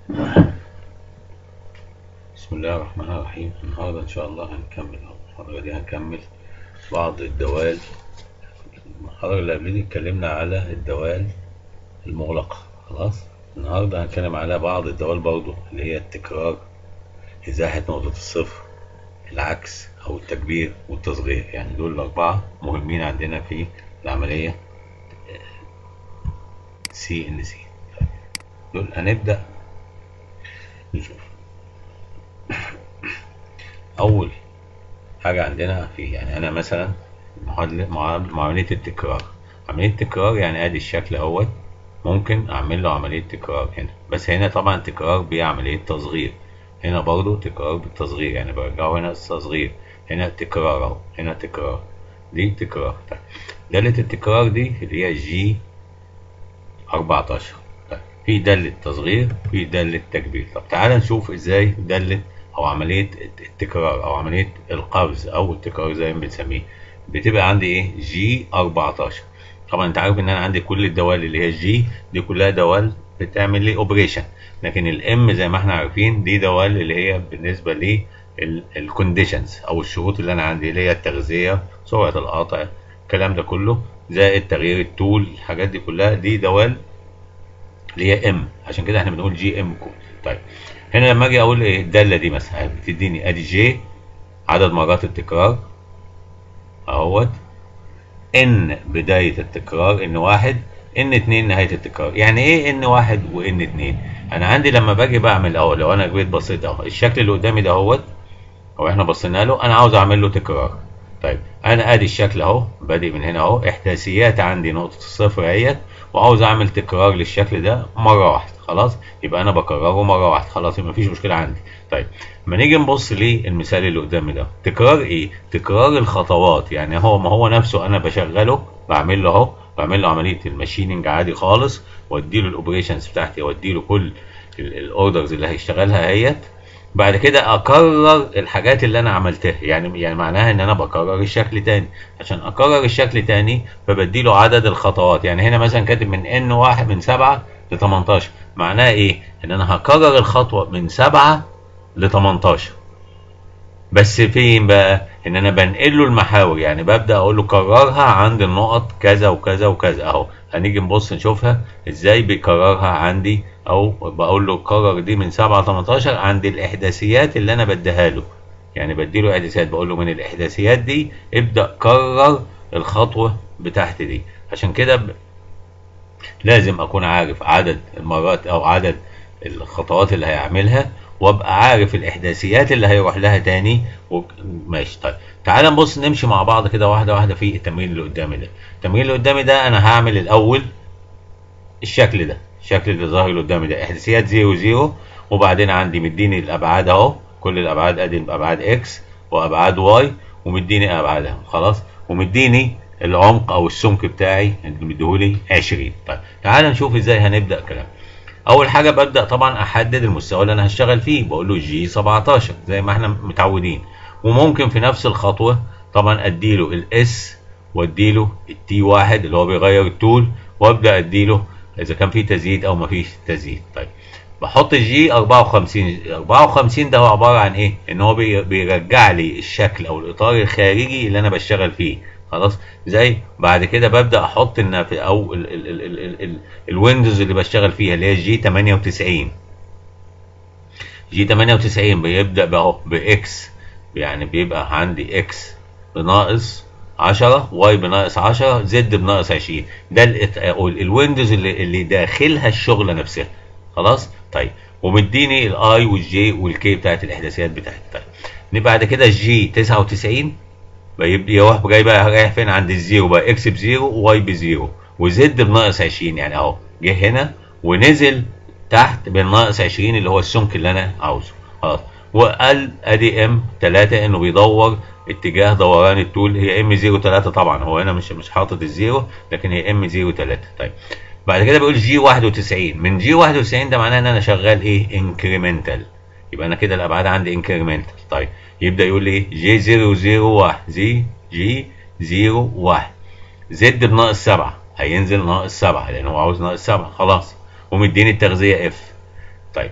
بسم الله الرحمن الرحيم النهارده ان شاء الله هنكمل المحاضرة دي هنكمل بعض الدوال المحاضرة اللي قبل دي اتكلمنا على الدوال المغلقة خلاص النهارده هنتكلم على بعض الدوال برضو اللي هي التكرار إزاحة نقطة الصفر العكس أو التكبير والتصغير يعني دول الأربعة مهمين عندنا في العملية سي ان سي دول هنبدأ نشوف أول حاجة عندنا في يعني أنا مثلا معادلة معاملة التكرار عملية التكرار يعني أدي الشكل أهوت ممكن أعمل له عملية تكرار هنا بس هنا طبعا تكرار بعملية تصغير هنا برضو تكرار بالتصغير يعني برجعه هنا التصغير هنا تكرار اهو هنا تكرار دي تكرار طيب دالة التكرار دي اللي هي جي 14 طيب في دالة تصغير في دالة تكبير طب تعالى نشوف ازاي دالة او عملية التكرار او عملية القفز او التكرار زي ما بنسميه بتبقى عندي ايه جي 14 طبعا انت عارف ان انا عندي كل الدوال اللي هي جي دي كلها دوال بتعمل لي اوبريشن لكن الام زي ما احنا عارفين دي دوال اللي هي بالنسبه لي الكونديشنز او الشروط اللي انا عندي اللي هي التغذيه سرعه القطع الكلام ده كله زائد تغيير الطول الحاجات دي كلها دي دوال اللي هي ام عشان كده احنا بنقول جي ام كود طيب هنا لما اجي اقول ايه الداله دي مثلا بتديني ادي جي عدد مرات التكرار اهوت ان بدايه التكرار ان واحد ان اتنين نهايه التكرار يعني ايه ان واحد وان اتنين انا عندي لما باجي بعمل اهو لو انا جيت بصيت اهو الشكل اللي قدامي ده اهوت او احنا بصينا له انا عاوز اعمل له تكرار طيب انا ادي الشكل اهو بادئ من هنا اهو احداثيات عندي نقطه الصفر اهيت وعاوز اعمل تكرار للشكل ده مره واحده خلاص يبقى انا بكرره مره واحده خلاص يبقى مفيش مشكله عندي طيب لما نيجي نبص للمثال اللي قدامي ده تكرار ايه تكرار الخطوات يعني هو ما هو نفسه انا بشغله بعمل له اهو بعمل له عمليه الماشيننج عادي خالص وادي له الاوبريشنز بتاعتي وادي له كل الاوردرز اللي هيشتغلها اهيت بعد كده اكرر الحاجات اللي انا عملتها يعني يعني معناها ان انا بكرر الشكل تاني عشان اكرر الشكل تاني فبدي له عدد الخطوات يعني هنا مثلا كاتب من ان واحد من 7 ل 18 معناها ايه ان انا هكرر الخطوه من 7 ل 18 بس فين بقى ان انا بنقل له المحاور يعني ببدا اقول له كررها عند النقط كذا وكذا وكذا اهو هنيجي نبص نشوفها ازاي بيكررها عندي او بقول له كرر دي من 7 ل 18 عند الاحداثيات اللي انا بديها له يعني بدي له احداثيات بقول له من الاحداثيات دي ابدا كرر الخطوه بتاعتي دي عشان كده ب... لازم اكون عارف عدد المرات او عدد الخطوات اللي هيعملها وابقى عارف الاحداثيات اللي هيروح لها تاني و... ماشي طيب تعال نبص نمشي مع بعض كده واحده واحده في التمرين اللي قدامي ده التمرين اللي قدامي ده انا هعمل الاول الشكل ده الشكل اللي ظاهر اللي قدامي ده احداثيات 0 0 وبعدين عندي مديني الابعاد اهو كل الابعاد ادي ابعاد اكس وابعاد واي ومديني ابعادها خلاص ومديني العمق او السمك بتاعي اللي مديهولي 20 طيب تعال نشوف ازاي هنبدا كلام اول حاجه ببدا طبعا احدد المستوى اللي انا هشتغل فيه بقول له جي 17 زي ما احنا متعودين وممكن في نفس الخطوه طبعا اديله الاس واديله التي واحد اللي هو بيغير الطول وابدا اديله اذا كان في تزييد او ما فيش تزييد طيب بحط الجي 54 54 ده هو عباره عن ايه ان هو بيرجع لي الشكل او الاطار الخارجي اللي انا بشتغل فيه خلاص زي بعد كده ببدا احط ان في او الويندوز اللي بشتغل فيها اللي هي جي 98 جي 98 بيبدا اهو باكس يعني بيبقى عندي اكس بناقص 10 واي بناقص 10 زد بناقص 20 ده الويندوز اللي, اللي داخلها الشغله نفسها خلاص طيب ومديني الاي والجي والكي بتاعت الاحداثيات بتاعتي طيب بعد كده الجي 99 يروح جاي بقى رايح فين عند الزيرو بقى اكس بزيرو وواي بزيرو وزد بناقص 20 يعني اهو جه هنا ونزل تحت بالناقص 20 اللي هو السمك اللي انا عاوزه خلاص وقال ادي ام 3 انه بيدور اتجاه دوران الطول هي ام 03 طبعا هو هنا مش مش حاطط الزيرو لكن هي ام 03 طيب بعد كده بيقول جي 91 من جي 91 ده معناه ان انا شغال ايه انكريمنتال يبقى انا كده الابعاد عندي انكريمنتال طيب يبدا يقول لي ايه جي 001 زي جي 01 زد بناقص 7 هينزل ناقص 7 لان هو عاوز ناقص 7 خلاص ومديني التغذيه اف طيب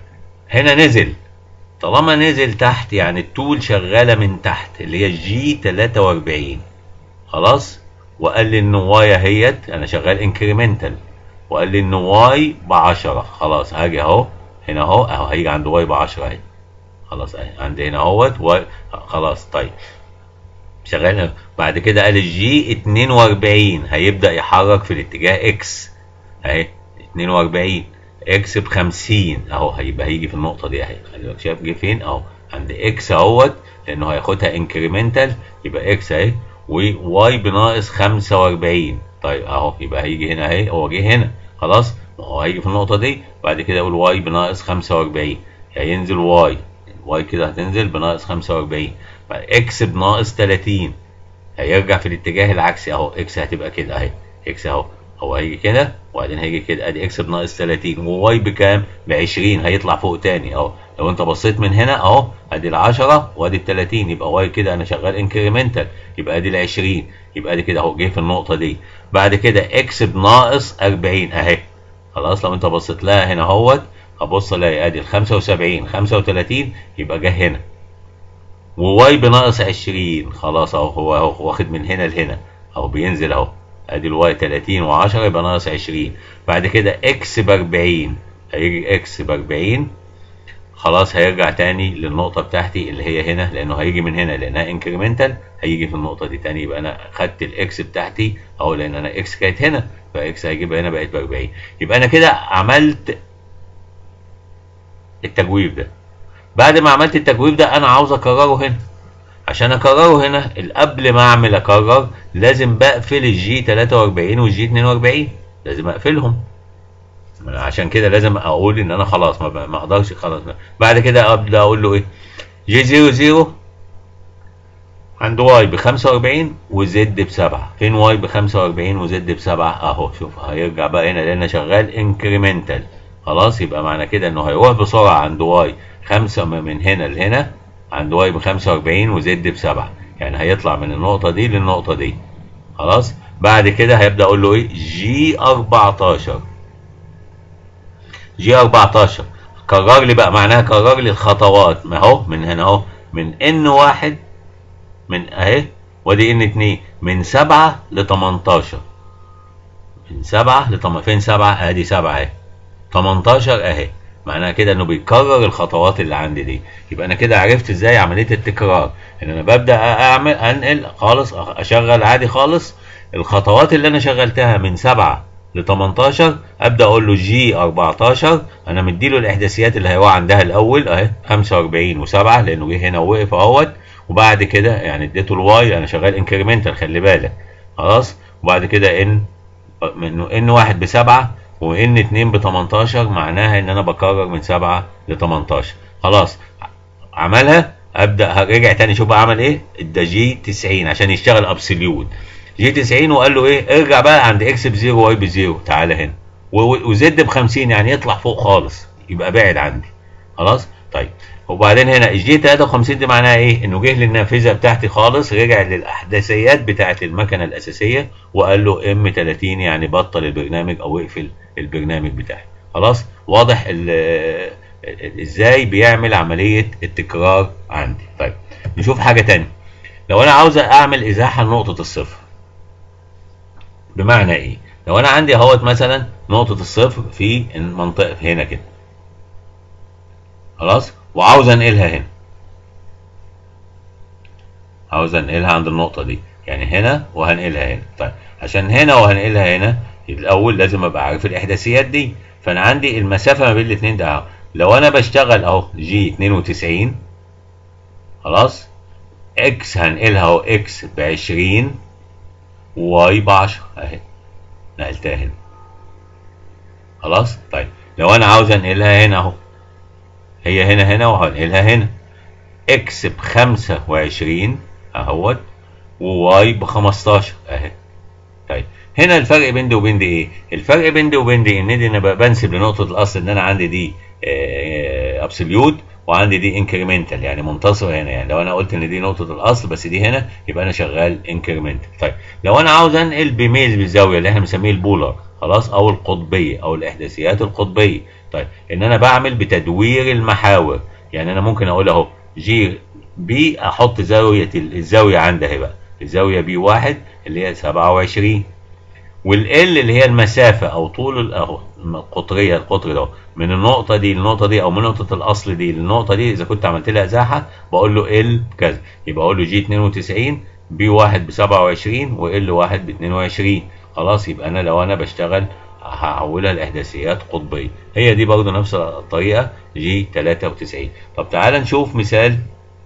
هنا نزل طالما نزل تحت يعني التول شغالة من تحت اللي هي جي 43 خلاص وقال لي ان واي اهيت انا شغال انكريمنتال وقال لي ان واي ب 10 خلاص هاجي اهو هنا اهو اهو هيجي عند واي ب 10 اهي خلاص اهي عندي هنا اهوت واي خلاص طيب شغال بعد كده قال الجي 42 هيبدا يحرك في الاتجاه اكس اهي 42 اكس ب 50 اهو هيبقى هيجي في النقطه دي اهي خلي بالك شايف جه فين اهو عند اكس اهوت لانه هياخدها انكريمنتال يبقى اكس اهي وواي بناقص 45 طيب اهو يبقى هيجي هنا اهي هو جه هنا خلاص ما هو هيجي في النقطه دي بعد كده اقول واي بناقص 45 هينزل واي واي كده هتنزل بناقص 45 اكس بناقص 30 هيرجع في الاتجاه العكسي اهو اكس هتبقى كده اهي اكس اهو هو هيجي كده وبعدين هيجي كده ادي اكس بناقص 30 وواي بكام؟ ب 20 هيطلع فوق تاني اهو لو انت بصيت من هنا اهو ادي ال 10 وادي ال 30 يبقى واي كده انا شغال انكريمنتال يبقى ادي ال 20 يبقى ادي كده اهو جه في النقطه دي بعد كده اكس بناقص 40 اهي خلاص لو انت بصيت لها هنا اهوت هبص الاقي ادي ال 75 35 يبقى جه هنا وواي بناقص 20 خلاص اهو هو اهو واخد من هنا لهنا اهو بينزل اهو ادي الواي 30 و10 يبقى ناقص 20 بعد كده اكس ب 40 هيجي اكس ب 40 خلاص هيرجع تاني للنقطه بتاعتي اللي هي هنا لانه هيجي من هنا لانها انكريمنتال هيجي في النقطه دي تاني يبقى انا خدت الاكس بتاعتي اهو لان انا اكس كانت هنا فاكس هيجيبها هنا بقت ب 40 يبقى انا كده عملت التجويف ده بعد ما عملت التجويف ده انا عاوز اكرره هنا عشان اكرره هنا قبل ما اعمل اكرر لازم بقفل الجي 43 والجي 42 لازم اقفلهم عشان كده لازم اقول ان انا خلاص ما ما اقدرش خلاص بعد كده ابدا اقول له ايه جي 0 0 عند واي ب 45 وزد ب 7 فين واي ب 45 وزد ب 7 اهو شوف هيرجع بقى هنا لان شغال انكريمنتال خلاص يبقى معنى كده انه هيروح بسرعه عند واي 5 من هنا لهنا عند واي ب 45 وزد ب 7 يعني هيطلع من النقطه دي للنقطه دي خلاص بعد كده هيبدا اقول له ايه جي 14 جي 14 كرر لي بقى معناها كرر لي الخطوات ما هو من هنا اهو من ان واحد من اهي وادي ان 2 من 7 ل 18 من 7 ل 8 فين 7 ادي 7 اهي 18 اهي معناها كده انه بيكرر الخطوات اللي عندي دي يبقى انا كده عرفت ازاي عمليه التكرار ان انا ببدا اعمل انقل خالص اشغل عادي خالص الخطوات اللي انا شغلتها من 7 ل 18 ابدا اقول له جي 14 انا مديله الاحداثيات اللي هيقع عندها الاول اهي 45 و7 لانه جه هنا ووقف اهوت وبعد كده يعني اديته الواي انا شغال انكريمنتال خلي بالك خلاص وبعد كده ان منه ان واحد بسبعه وان 2 ب 18 معناها ان انا بكرر من 7 ل 18 خلاص عملها ابدا رجع تاني شوف عمل ايه ده جي 90 عشان يشتغل ابسوليوت جي 90 وقال له ايه ارجع بقى عند اكس ب 0 واي ب 0 تعالى هنا وزد ب 50 يعني يطلع فوق خالص يبقى بعد عندي خلاص طيب وبعدين هنا الجي 53 دي معناها ايه؟ انه جه للنافذه بتاعتي خالص رجع للاحداثيات بتاعت المكنه الاساسيه وقال له ام 30 يعني بطل البرنامج او اقفل البرنامج بتاعي. خلاص؟ واضح ازاي بيعمل عمليه التكرار عندي. طيب نشوف حاجه تانية. لو انا عاوز اعمل ازاحه لنقطه الصفر. بمعنى ايه؟ لو انا عندي اهوت مثلا نقطه الصفر في المنطقه هنا كده. خلاص؟ وعاوز انقلها هنا عاوز انقلها عند النقطة دي يعني هنا وهنقلها هنا طيب عشان هنا وهنقلها هنا الاول لازم ابقى عارف الاحداثيات دي فانا عندي المسافة ما بين الاثنين ده اهو لو انا بشتغل اهو جي 92 خلاص اكس هنقلها اهو اكس ب 20 وواي ب 10 اهي نقلتها هنا خلاص طيب لو انا عاوز انقلها هنا اهو هي هنا هنا وهنقلها هنا اكس ب 25 اهوت وواي ب 15 اهي طيب هنا الفرق بين دي وبين دي ايه؟ الفرق بين دي وبين دي ان دي انا بنسب لنقطه الاصل ان انا عندي دي ابسوليوت وعندي دي انكريمنتال يعني منتصره هنا يعني لو انا قلت ان دي نقطه الاصل بس دي هنا يبقى انا شغال انكريمنتال طيب لو انا عاوز انقل بميل بالزاويه اللي احنا بنسميه البولر خلاص او القطبيه او الاحداثيات القطبيه طيب ان انا بعمل بتدوير المحاور يعني انا ممكن اقول اهو جي بي احط زاويه الزاويه عندها اهي بقى الزاويه بي واحد اللي هي 27 والال اللي هي المسافه او طول اهو القطريه القطر ده من النقطه دي للنقطه دي او من نقطه الاصل دي للنقطه دي اذا كنت عملت لها ازاحه بقول له ال كذا يبقى اقول له جي 92 بي واحد ب 27 وال واحد ب 22 خلاص يبقى انا لو انا بشتغل هحولها لاحداثيات قطبيه هي دي برضه نفس الطريقه جي 93 طب تعال نشوف مثال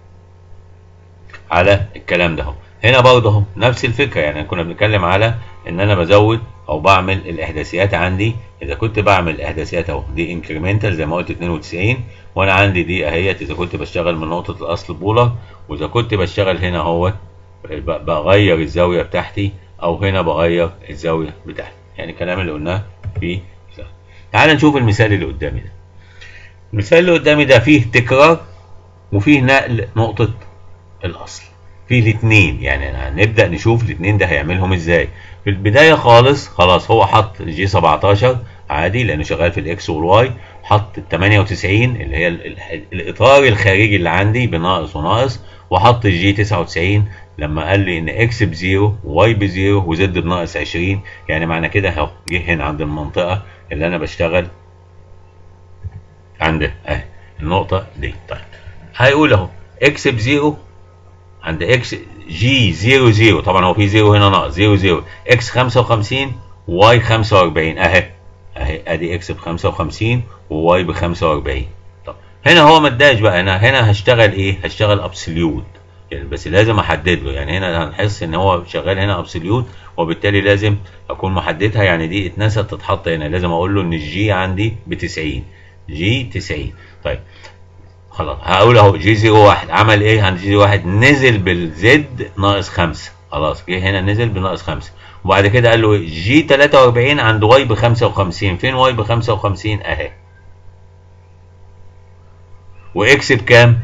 على الكلام ده اهو هنا برضه اهو نفس الفكره يعني كنا بنتكلم على ان انا بزود او بعمل الاحداثيات عندي اذا كنت بعمل احداثيات اهو دي انكريمنتال زي ما قلت 92 وانا عندي دي اهيت اذا كنت بشتغل من نقطه الاصل بولر واذا كنت بشتغل هنا اهوت بغير الزاويه بتاعتي او هنا بغير الزاويه بتاعتي يعني الكلام اللي قلناه في تعال نشوف المثال اللي قدامي ده المثال اللي قدامي ده فيه تكرار وفيه نقل نقطه الاصل في الاثنين يعني هنبدا نشوف الاثنين ده هيعملهم ازاي في البدايه خالص خلاص هو حط جي 17 عادي لانه شغال في الاكس والواي حط ال 98 اللي هي الاطار الخارجي اللي عندي بناقص وناقص وحط الجي 99 لما قال لي ان اكس بزيرو واي بزيرو وزد بناقص 20 يعني معنى كده اهو جه هنا عند المنطقه اللي انا بشتغل عند اهي النقطه دي طيب هيقول اهو اكس بزيرو عند اكس جي 0 0 طبعا هو في 0 هنا ناقص 0 0 اكس 55 واي 45 اهي اهي ادي اكس ب 55 وواي ب 45 طب هنا هو ما اداش بقى هنا هنا هشتغل ايه؟ هشتغل ابسوليوت يعني بس لازم احدد له يعني هنا هنحس ان هو شغال هنا ابسوليوت وبالتالي لازم اكون محددها يعني دي اتنست تتحط هنا لازم اقول له ان الجي عندي ب 90 جي 90 طيب خلاص هقول اهو جي 0 1 عمل ايه عند جي 1 نزل بالزد ناقص 5 خلاص جه هنا نزل بناقص 5 وبعد كده قال له جي 43 عند واي ب 55 فين واي ب 55 اهي واكس بكام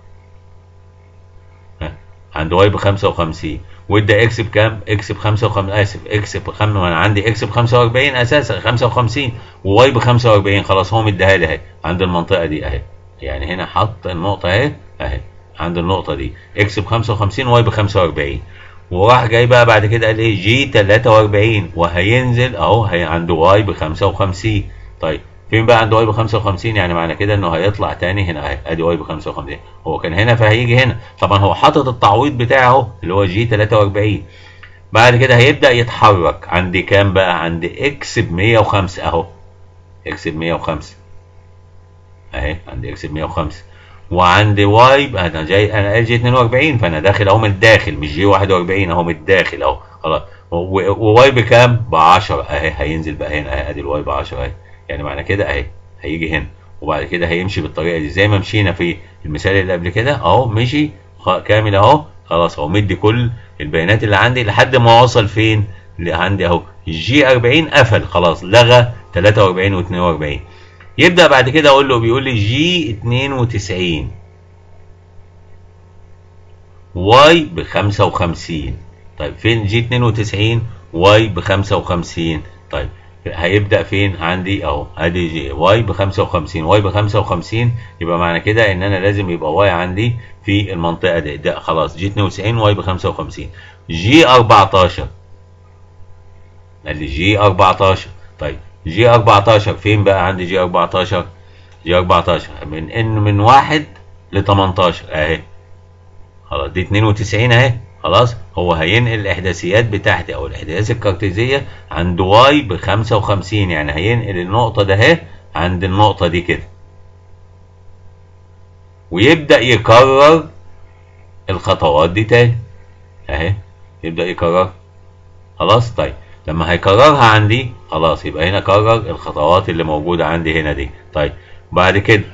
عند واي ب 55 وادى اكس بكام اكس ب 55 اسف اكس ب 5 انا عندي اكس ب 45 اساسا 55 وواي ب 45 خلاص هو مديها لي اهي عند المنطقه دي اهي يعني هنا حط النقطه اهي اهي عند النقطه دي اكس ب 55 واي ب 45 وراح جاي بقى بعد كده قال ايه جي 43 وهينزل اهو هي عنده واي ب 55 طيب فين بقى عنده واي ب 55 يعني معنى كده انه هيطلع تاني هنا اهي ادي واي ب 55 هو كان هنا فهيجي هنا طبعا هو حاطط التعويض بتاعه اهو اللي هو جي 43 بعد كده هيبدا يتحرك عند كام بقى عند اكس ب 105 اهو اكس ب 105 اهي عند اكس ب 105 وعند واي انا جاي انا جي 42 فانا داخل اهو من الداخل مش جي 41 اهو من الداخل اهو خلاص وواي بكام؟ ب 10 اهي هينزل بقى هنا اهي ادي الواي ب 10 اهي يعني معنى كده اهي هيجي هنا وبعد كده هيمشي بالطريقه دي زي ما مشينا في المثال اللي قبل كده اهو مشي كامل اهو خلاص هو مدي كل البيانات اللي عندي لحد ما وصل فين؟ اللي عندي اهو جي 40 قفل خلاص لغى 43 و42 يبدا بعد كده اقول له بيقول لي جي 92 واي ب 55 طيب فين جي 92 واي ب 55 طيب هيبدا فين عندي اهو ادي جي واي ب 55 واي ب 55 يبقى معنى كده ان انا لازم يبقى واي عندي في المنطقه دي ده خلاص جي 92 واي ب 55 جي 14 قال لي جي 14 طيب جي 14 فين بقى عندي جي 14 جي 14 من ان من 1 ل 18 اهي خلاص دي 92 اهي خلاص هو هينقل الاحداثيات بتاعتي او الاحداثيات الكارتيزيه عند واي ب 55 يعني هينقل النقطه ده اهي عند النقطه دي كده ويبدا يكرر الخطوات دي تاني اهي يبدا يكرر خلاص طيب لما هيكررها عندي خلاص يبقى هنا كرر الخطوات اللي موجودة عندي هنا دي طيب بعد كده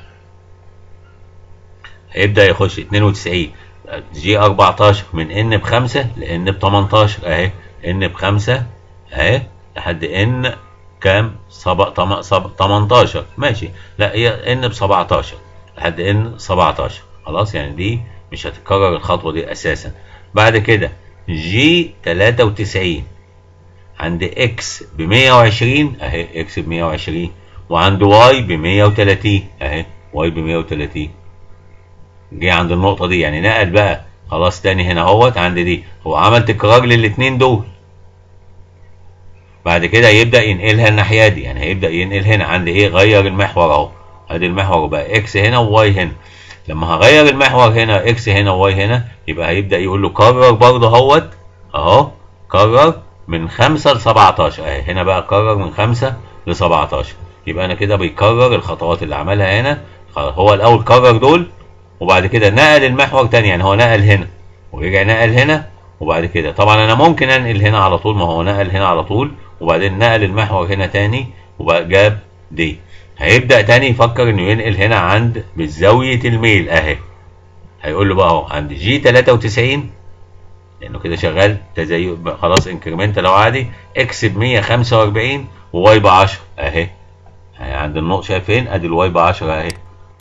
هيبدأ يخش 92 جي 14 من ان بخمسة لان ب 18 اهي ان بخمسة اهي لحد ان كام؟ صب... 18 ماشي لا هي ان ب 17 لحد ان 17 خلاص يعني دي مش هتتكرر الخطوة دي اساسا بعد كده جي 93 عند اكس ب 120 اهي اكس ب 120 وعند واي ب 130 اهي واي ب 130 جه عند النقطه دي يعني نقل بقى خلاص تاني هنا اهوت عند دي هو عمل تكرار للاثنين دول بعد كده يبدا ينقلها الناحيه دي يعني هيبدا ينقل هنا عند ايه غير المحور اهو ادي المحور بقى اكس هنا وواي هنا لما هغير المحور هنا اكس هنا وواي هنا يبقى هيبدا يقول له كرر برضه اهوت اهو كرر من 5 ل 17 اهي هنا بقى كرر من 5 ل 17 يبقى انا كده بيكرر الخطوات اللي عملها هنا هو الاول كرر دول وبعد كده نقل المحور تاني يعني هو نقل هنا ورجع نقل هنا وبعد كده طبعا انا ممكن انقل هنا على طول ما هو نقل هنا على طول وبعدين نقل المحور هنا تاني وبقى جاب دي هيبدا تاني يفكر انه ينقل هنا عند بالزاويه الميل اهي هيقول له بقى اهو عند جي 93 لانه كده شغال تزايد خلاص انكريمنتال لو عادي اكس ب 145 وواي ب 10 اهي عند النقطه شايفين ادي الواي ب 10 اهي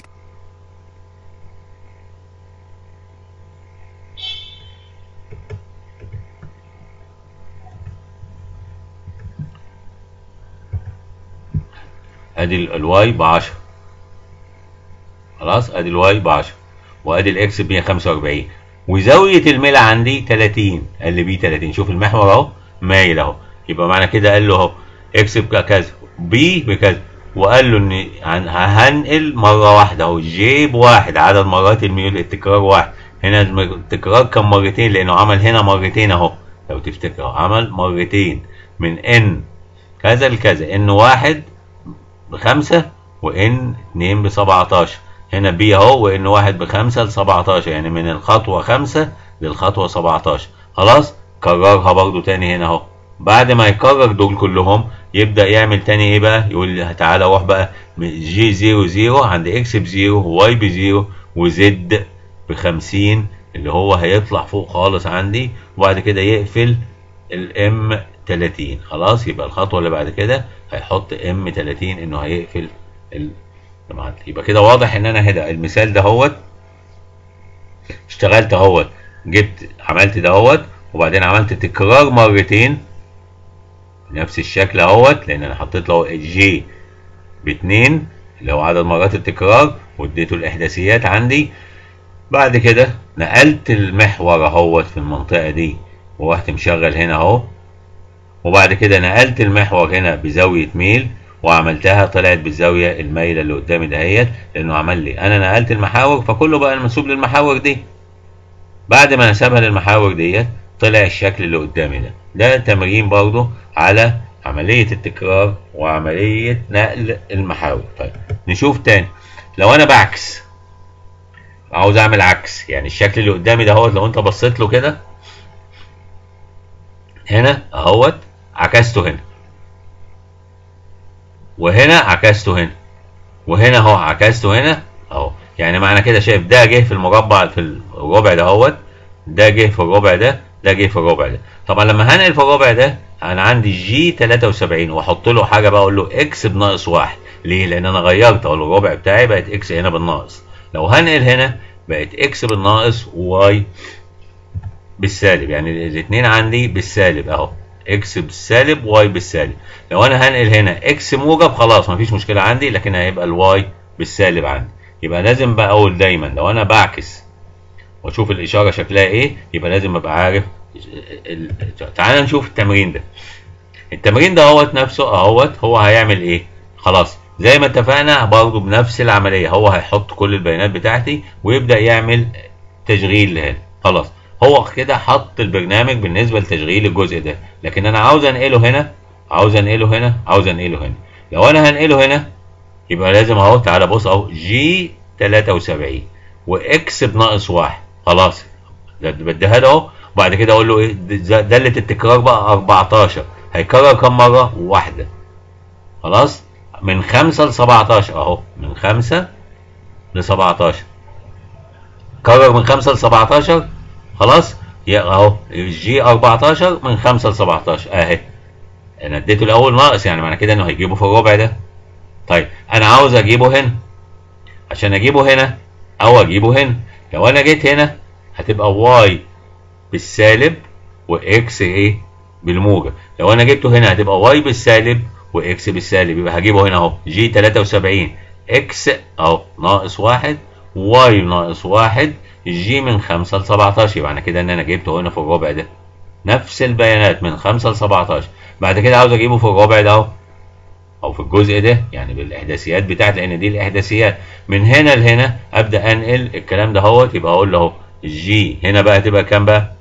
ادي الواي ب 10 خلاص ادي الواي ب 10 وادي الاكس ب 145 وزاويه الميل عندي 30 قال لي بي 30 شوف المحور اهو مايل اهو يبقى معنى كده قال له اهو اكس بكذا بي بكذا وقال له ان هنقل مره واحده اهو جي بواحد عدد مرات الميول التكرار واحد هنا التكرار كان مرتين لانه عمل هنا مرتين اهو لو تفتكروا عمل مرتين من ان كذا لكذا ان واحد بخمسة وان اتنين بسبعتاشر هنا بي اهو وان واحد بخمسة لسبعتاشر يعني من الخطوة خمسة للخطوة سبعتاشر خلاص كررها برضو تاني هنا اهو بعد ما يكرر دول كلهم يبدأ يعمل تاني ايه بقى يقول لي تعالى روح بقى جي زيرو زيرو عند اكس بزيرو وواي بزيرو وزد بخمسين اللي هو هيطلع فوق خالص عندي وبعد كده يقفل الام 30 خلاص يبقى الخطوه اللي بعد كده هيحط ام 30 انه هيقفل المعادله يبقى كده واضح ان انا هنا المثال ده هوت اشتغلت اهوت جبت عملت ده هوت وبعدين عملت تكرار مرتين نفس الشكل اهوت لان انا حطيت له جي باتنين اللي هو عدد مرات التكرار واديته الاحداثيات عندي بعد كده نقلت المحور اهوت في المنطقه دي ورحت مشغل هنا اهو وبعد كده نقلت المحور هنا بزاوية ميل وعملتها طلعت بالزاوية المايلة اللي قدامي دهيت لأنه عمل لي أنا نقلت المحاور فكله بقى منسوب للمحاور دي بعد ما نسبها للمحاور ديت طلع الشكل اللي قدامي ده ده تمرين برضه على عملية التكرار وعملية نقل المحاور طيب نشوف تاني لو أنا بعكس عاوز أعمل عكس يعني الشكل اللي قدامي ده هو لو أنت بصيت له كده هنا اهوت عكسته هنا وهنا عكسته هنا وهنا اهو عكسته هنا اهو يعني معنى كده شايف ده جه في المربع في الربع ده اهوت ده جه في الربع ده ده جه في الربع ده طبعا لما هنقل في الربع ده انا عندي جي 73 واحط له حاجه بقى اقول له اكس بناقص واحد ليه؟ لان انا غيرت اقول له الربع بتاعي بقت اكس هنا بالناقص لو هنقل هنا بقت اكس بالناقص وواي بالسالب يعني الاثنين عندي بالسالب اهو اكس بالسالب واي بالسالب لو انا هنقل هنا اكس موجب خلاص مفيش مشكله عندي لكن هيبقى الواي بالسالب عندي يبقى لازم بقى اقول دايما لو انا بعكس واشوف الاشاره شكلها ايه يبقى لازم ابقى عارف تعال نشوف التمرين ده التمرين ده اهوت نفسه اهوت هو هيعمل ايه خلاص زي ما اتفقنا برضه بنفس العمليه هو هيحط كل البيانات بتاعتي ويبدا يعمل تشغيل لهنا خلاص هو كده حط البرنامج بالنسبه لتشغيل الجزء ده لكن انا عاوز انقله هنا عاوز انقله هنا عاوز انقله هنا لو انا هنقله هنا يبقى لازم اهو تعالى بص اهو جي 73 واكس بناقص واحد خلاص ده بديها له اهو وبعد كده اقول له ايه داله التكرار بقى 14 هيكرر كم مره واحده خلاص من 5 ل 17 اهو من 5 ل 17 كرر من 5 ل 17 خلاص اهو جي 14 من 5 ل 17 اهي انا اديته الاول ناقص يعني معنى كده انه هيجيبه في الربع ده طيب انا عاوز اجيبه هنا عشان اجيبه هنا او اجيبه هنا لو انا جيت هنا هتبقى واي بالسالب واكس ايه بالموجب لو انا جبته هنا هتبقى واي بالسالب واكس بالسالب يبقى هجيبه هنا اهو جي 73 اكس اهو ناقص واحد واي ناقص واحد جي من 5 ل 17 يبقى معنى كده ان انا جبته هنا في الربع ده نفس البيانات من 5 ل 17 بعد كده عاوز اجيبه في الربع ده اهو او في الجزء ده يعني بالاحداثيات بتاعت لان دي الاحداثيات من هنا لهنا ابدا انقل الكلام ده اهوت يبقى اقول له اهو جي هنا بقى تبقى كام بقى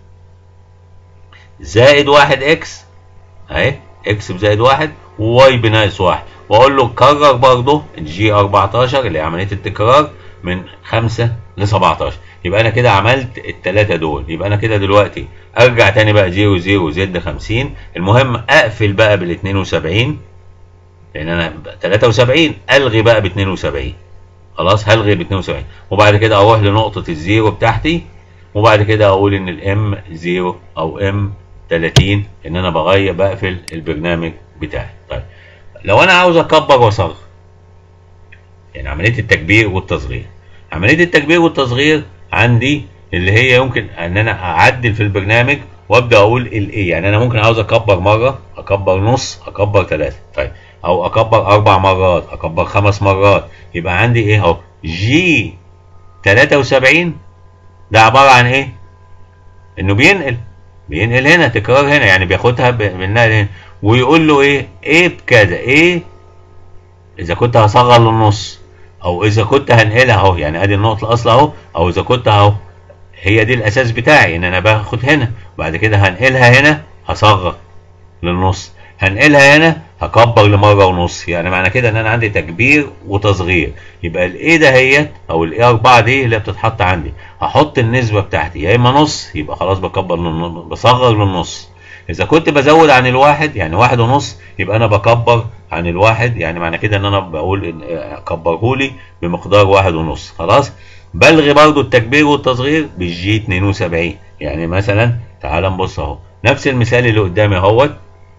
زائد واحد اكس اهي اكس بزائد واحد وواي بناقص واحد واقول له كرر برضه جي 14 اللي هي عمليه التكرار من 5 ل 17 يبقى انا كده عملت الثلاثه دول يبقى انا كده دلوقتي ارجع تاني بقى 0 0 زد 50 المهم اقفل بقى بال 72 لان انا 73 الغي بقى ب 72 خلاص هلغي ب 72 وبعد كده اروح لنقطه الزيرو بتاعتي وبعد كده اقول ان الام 0 او ام 30 ان انا بغير بقفل البرنامج بتاعي طيب لو انا عاوز اكبر واصغر يعني عمليه التكبير والتصغير عمليه التكبير والتصغير عندي اللي هي يمكن ان انا اعدل في البرنامج وابدا اقول الايه يعني انا ممكن عاوز اكبر مره اكبر نص اكبر ثلاثه طيب او اكبر اربع مرات اكبر خمس مرات يبقى عندي ايه اهو جي 73 ده عباره عن ايه انه بينقل بينقل هنا تكرار هنا يعني بياخدها بالنقل هنا ويقول له ايه ايه بكذا ايه اذا كنت هصغر للنص او اذا كنت هنقلها اهو يعني ادي النقطه الاصل اهو او اذا كنت اهو هي دي الاساس بتاعي ان انا باخد هنا بعد كده هنقلها هنا هصغر للنص هنقلها هنا هكبر لمره ونص يعني معنى كده ان انا عندي تكبير وتصغير يبقى الايه دهيت او الايه 4 دي اللي بتتحط عندي هحط النسبه بتاعتي يا اما نص يبقى خلاص بكبر للنص بصغر للنص اذا كنت بزود عن الواحد يعني واحد ونص يبقى انا بكبر عن الواحد يعني معنى كده ان انا بقول كبرهولي بمقدار واحد ونص خلاص بلغي برضو التكبير والتصغير بالجي 72 يعني مثلا تعال نبص اهو نفس المثال اللي قدامي اهوت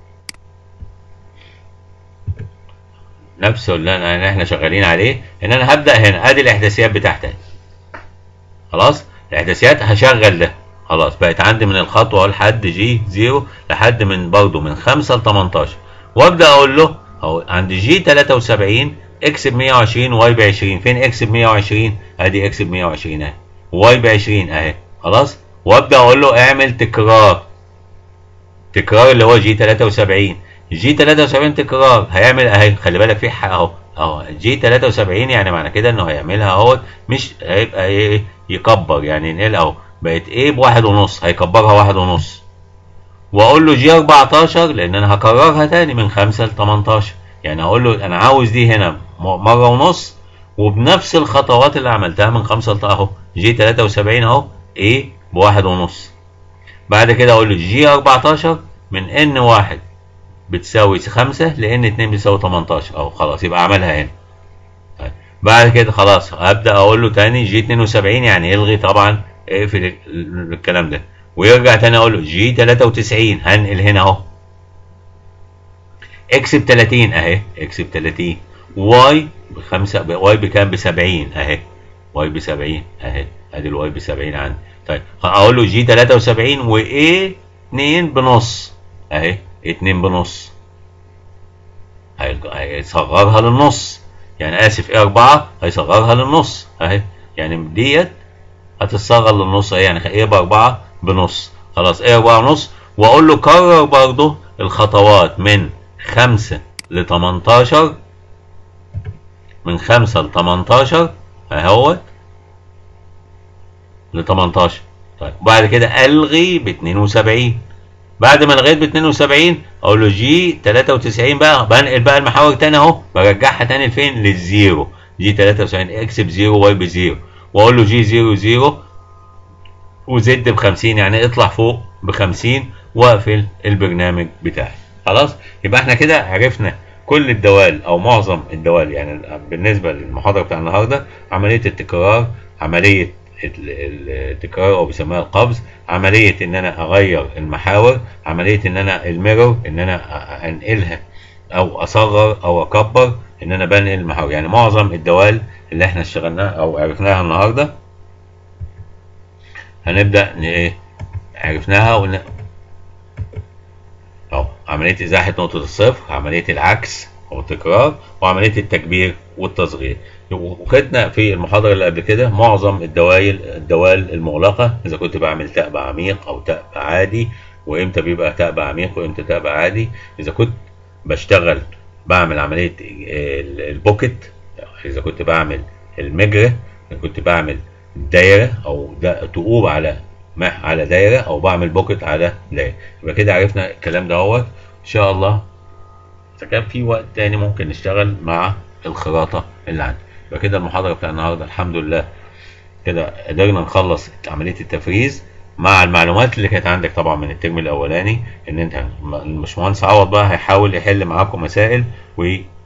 نفسه اللي احنا شغالين عليه ان انا هبدا هنا ادي الاحداثيات بتاعتي الاحداثيات الاحداثيات هشغل ده خلاص بقت عندي من الخطوه لحد جي 0 لحد من برضه من 5 ل 18 وابدا اقول له اهو عند جي 73 اكس ب 120 واي ب 20 فين اكس ب 120 ادي اكس ب 120 اهي واي ب 20 اهي خلاص وابدا اقول له اعمل تكرار تكرار اللي هو جي 73 جي 73 تكرار هيعمل اهي خلي بالك في حق اهو اهو جي 73 يعني معنى كده انه هيعملها اهو مش هيبقى ايه يكبر يعني ينقل اهو بقت ايه بواحد ونص هيكبرها واحد ونص واقول له جي 14 لان انا هكررها تاني من 5 ل 18 يعني هقول له انا عاوز دي هنا مره ونص وبنفس الخطوات اللي عملتها من 5 ل اهو جي 73 اهو ايه بواحد ونص بعد كده اقول له جي 14 من ان واحد بتساوي 5 لان 2 بتساوي 18 اهو خلاص يبقى عملها هنا طيب بعد كده خلاص هبدا اقول له تاني جي 72 يعني يلغي طبعا اقفل الكلام ده ويرجع تاني اقول له جي 93 هنقل هنا اهو اكس ب 30 اهي اكس ب 30 واي بخمسة واي بكام ب 70 اهي واي ب 70 اهي ادي الواي ب 70 عندي طيب اقول له جي 73 وايه 2 بنص اهي 2 بنص هيصغرها للنص يعني اسف ايه 4 هيصغرها للنص اهي يعني ديت هتتصغر للنص اهي يعني ايه باربعة بنص خلاص ايه اربعة ونص واقول له كرر برضه الخطوات من خمسة ل 18 من خمسة ل 18 اهوت ل 18 طيب وبعد كده الغي ب 72 بعد ما لغيت ب 72 اقول له جي 93 بقى بنقل بقى المحاور تاني اهو برجعها تاني لفين للزيرو جي 93 اكس بزيرو واي بزيرو واقول له جي 0 0 وزد ب 50 يعني اطلع فوق ب 50 واقفل البرنامج بتاعي خلاص يبقى احنا كده عرفنا كل الدوال او معظم الدوال يعني بالنسبه للمحاضره بتاع النهارده عمليه التكرار عمليه التكرار او بيسموها القبض عمليه ان انا اغير المحاور عمليه ان انا الميرور ان انا انقلها او اصغر او اكبر ان انا بنقل المحاور يعني معظم الدوال اللي احنا اشتغلناها او عرفناها النهارده هنبدا ايه عرفناها ون... اهو عملية ازاحة نقطة الصفر عملية العكس او التكرار وعملية التكبير والتصغير وخدنا في المحاضرة اللي قبل كده معظم الدوائل الدوال المغلقة اذا كنت بعمل تأب عميق او تأب عادي وامتى بيبقى تأب عميق وامتى تأب عادي اذا كنت بشتغل بعمل عملية البوكت اذا كنت بعمل المجرى اذا كنت بعمل دايرة او تقوب على مح على دايرة او بعمل بوكت على دايرة يبقى كده عرفنا الكلام ده هو ان شاء الله اذا كان في وقت تاني ممكن نشتغل مع الخراطة اللي عندي يبقى كده المحاضرة بتاع النهاردة الحمد لله كده قدرنا نخلص عملية التفريز مع المعلومات اللي كانت عندك طبعا من الترم الاولاني ان انت الباشمهندس عوض بقى هيحاول يحل معاكم مسائل و